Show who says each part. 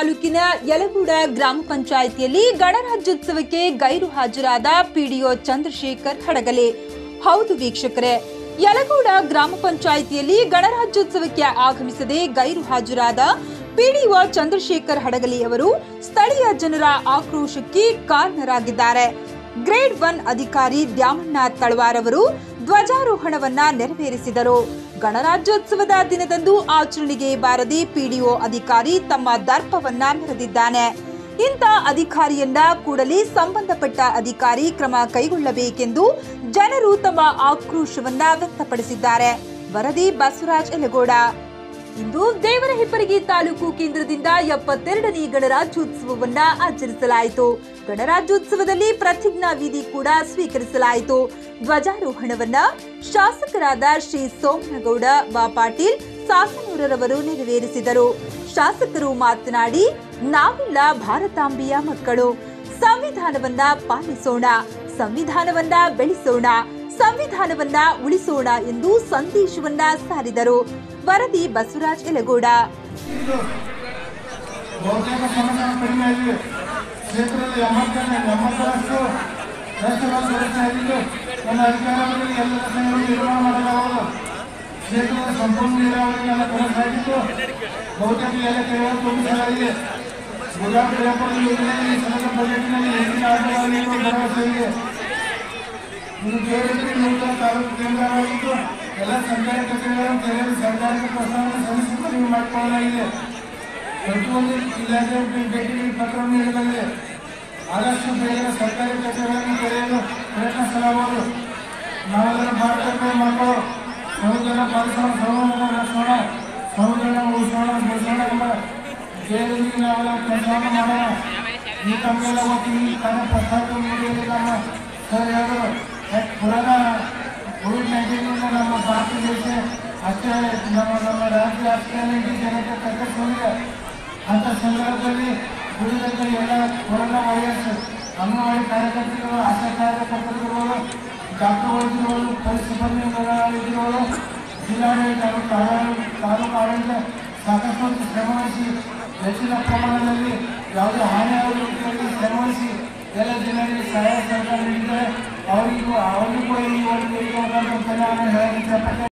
Speaker 1: ತಾಲೂಕಿನ ಯಲಗೂಡ ಗ್ರಾಮ ಪಂಚಾಯಿತಿಯಲ್ಲಿ ಗಣರಾಜ್ಯೋತ್ಸವಕ್ಕೆ ಗೈರು ಹಾಜರಾದ ಪಿಡಿಒ ಚಂದ್ರಶೇಖರ್ ಹಡಗಲೆ ಹೌದು ವೀಕ್ಷಕರೇ ಯಲಗೂಡ ಗ್ರಾಮ ಪಂಚಾಯಿತಿಯಲ್ಲಿ ಗಣರಾಜ್ಯೋತ್ಸವಕ್ಕೆ ಆಗಮಿಸದೆ ಗೈರು ಹಾಜರಾದ ಪಿಡಿಒ ಚಂದ್ರಶೇಖರ್ ಹಡಗಲಿ ಅವರು ಸ್ಥಳೀಯ ಜನರ ಆಕ್ರೋಶಕ್ಕೆ ಕಾರಣರಾಗಿದ್ದಾರೆ ಗ್ರೇಡ್ ಒನ್ ಅಧಿಕಾರಿ ದ್ಯಾಮಣ್ಣ ತಳವಾರ್ ಅವರು ಧ್ವಜಾರೋಹಣವನ್ನ ನೆರವೇರಿಸಿದರು ಗಣರಾಜ್ಯೋತ್ಸವದ ದಿನದಂದು ಆಚರಣೆಗೆ ಬಾರದೆ ಪಿಡಿಒ ಅಧಿಕಾರಿ ತಮ್ಮ ದರ್ಪವನ್ನ ಮೆರೆದಿದ್ದಾನೆ ಇಂಥ ಅಧಿಕಾರಿಯನ್ನ ಕೂಡಲೇ ಸಂಬಂಧಪಟ್ಟ ಅಧಿಕಾರಿ ಕ್ರಮ ಕೈಗೊಳ್ಳಬೇಕೆಂದು ಜನರು ತಮ್ಮ ಆಕ್ರೋಶವನ್ನ ವ್ಯಕ್ತಪಡಿಸಿದ್ದಾರೆ ವರದಿ ಬಸವರಾಜ್ ಎಲಗೋಡ ಇಂದು ದೇವರ ಹೆಪ್ಪರಗಿ ತಾಲೂಕು ಕೇಂದ್ರದಿಂದ ಎಪ್ಪತ್ತೆರಡನೇ ಗಣರಾಜ್ಯೋತ್ಸವವನ್ನ ಆಚರಿಸಲಾಯಿತು ಗಣರಾಜ್ಯೋತ್ಸವದಲ್ಲಿ ಪ್ರತಿಜ್ಞಾ ವಿಧಿ ಕೂಡ ಸ್ವೀಕರಿಸಲಾಯಿತು ಧ್ವಜಾರೋಹಣವನ್ನ ಶಾಸಕರಾದ ಶ್ರೀ ಸೋಮನಗೌಡ ಬಾ ಪಾಟೀಲ್ ಸಾಸನೂರರವರು ನೆರವೇರಿಸಿದರು ಶಾಸಕರು ಮಾತನಾಡಿ ನಾವೆಲ್ಲ ಭಾರತಾಂಬೆಯ ಮಕ್ಕಳು ಸಂವಿಧಾನವನ್ನ ಪಾಲಿಸೋಣ ಸಂವಿಧಾನವನ್ನ ಬೆಳೆಸೋಣ ಸಂವಿಧಾನವನ್ನ ಉಳಿಸೋಣ ಎಂದು ಸಂದೇಶವನ್ನ ಸಾರಿದರು ವರದಿ ಬಸವರಾಜ್ ಎಲಗೋಡ
Speaker 2: ಬಹುತೇಕ ಸಮಸ್ಯೆ ಕಡಿಮೆ ಆಗಿದೆ ಕ್ಷೇತ್ರದಲ್ಲಿ ಎಂಬತ್ತನೇ ಎಂಬತ್ತರಷ್ಟು ರಸ್ತೆಗಳು ಸುರಕ್ಷೆ ಆಗಿದ್ದು ನನ್ನ ಅಧಿಕಾರದಲ್ಲಿ ಎಲ್ಲ ರಸ್ತೆಗಳು ನಿರ್ಮಾಣ ಮಾಡಲಾಗುವುದು ಕ್ಷೇತ್ರದ ಸಂಪೂರ್ಣ ನೀರಾವರಿ ನನ್ನ ಕನಸಾಗಿದ್ದು ಬಹುತೇಕ ಎಲ್ಲ ಕೆರೆಗಳು ತುಂಬಿಸಲಾಗಿದೆ ಗುಜರಾತ್ ವ್ಯಾಪಾರ ಯೋಜನೆಯಲ್ಲಿ ಈ ಸಲದ ಬಜೆಟ್ನಲ್ಲಿ ಹೆಚ್ಚಿನ ಆದಾಯ ನೀಡುವ ಭರವಸೆ ಇದೆ ಇದು ಕೇಳಿದ್ರೆ ನೂತನ ತಾಲೂಕು ಕೇಂದ್ರವಾಗಿದ್ದು ಎಲ್ಲ ಸರ್ಕಾರಿ ಕಚೇರಿಗಳನ್ನು ತೆರೆಯಲು ಸರ್ಕಾರಕ್ಕೆ ಪ್ರಸ್ತಾವನೆ ಸಲ್ಲಿಸುತ್ತಾ ನೀವು ಮಾಡಿಕೊಳ್ಳಲಾಗಿದೆ ಪ್ರತಿಯೊಂದು ಇಲಾಖೆ ಭೇಟಿಗೆ ಪತ್ರವನ್ನು ನೀಡಲಾಗಿದೆ ಆದಷ್ಟು ಬೇಗ ಸರ್ಕಾರಿ ಕಚೇರಿಗಳನ್ನು ತೆರೆಯಲು ಪ್ರಯತ್ನಿಸಲಾಗುವುದು ನಾವೆಲ್ಲರೂ ಭಾರತದ ಮಕ್ಕಳು ಸಂವಿಧಾನ ಪಾಲಿಸೋಣ ಸಂವಿಧಾನ ರಕ್ಷೋಣ ಸಂವಿಧಾನ ಉಳಿಸೋಣ ಬೆಳೆಸೋಣ ಎಂಬ ಧ್ಯೇಯದೊಂದಿಗೆ ನಾವೆಲ್ಲ ಕೆಲಸವನ್ನು ಮಾಡೋಣ ಈ ತಮ್ಮೆಲ್ಲ ಒಟ್ಟು ಈ ಕಾರ್ಯ ಪ್ರಸ್ತಾಪ ನೀಡಿಯಲ್ಲಿ ನಮ್ಮ ಸರ್ ಹೇಳಿದ್ರು ಪುರಾಣ ಕೋವಿಡ್ ನೈನ್ಟೀನಿಂದ ನಮ್ಮ ಭಾರತ ದೇಶ ಅಷ್ಟೇ ನಮ್ಮ ನಮ್ಮ ರಾಜ್ಯ ಅಷ್ಟೇ ಇಡೀ ಜನತೆ ಕಟ್ಟಿಕೊಂಡಿದೆ ಅಂಥ ಸಂದರ್ಭದಲ್ಲಿ ಉಳಿದಂಥ ಎಲ್ಲ ಕೊರೋನಾ ವೈರಸ್ ಅಂಗನವಾಡಿ ಕಾರ್ಯಕರ್ತರು ಆಶಾ ಕಾರ್ಯಕರ್ತರುಗಳು ಡಾಕ್ಟರ್ ವೈದ್ಯರುಗಳು ಪೊಲೀಸ್ ಸಿಬ್ಬಂದಿಗಳು ಜಿಲ್ಲಾಡಳಿತ ಹಾಗೂ ತಾಲೂಕು ತಾಲೂಕು ಆಡಳಿತ ಸಾಕಷ್ಟು ಶ್ರಮವಹಿಸಿ ಹೆಚ್ಚಿನ ಪ್ರಮಾಣದಲ್ಲಿ ಯಾವುದೇ ಹಾನಿಯಾಗದ ರೀತಿಯಲ್ಲಿ ಶ್ರಮವಹಿಸಿ ಎಲ್ಲ ಜನರಿಗೆ ಸಹಾಯ ಸಹಕಾರ ನೀಡಿದ್ದಾರೆ ಅವರಿಗೂ ಅವರಿಗೂ ಕೂಡ ಈ ಒಂದು ಹೇಳಕ್ಕೆ ಇಷ್ಟಪಡ್ತೇನೆ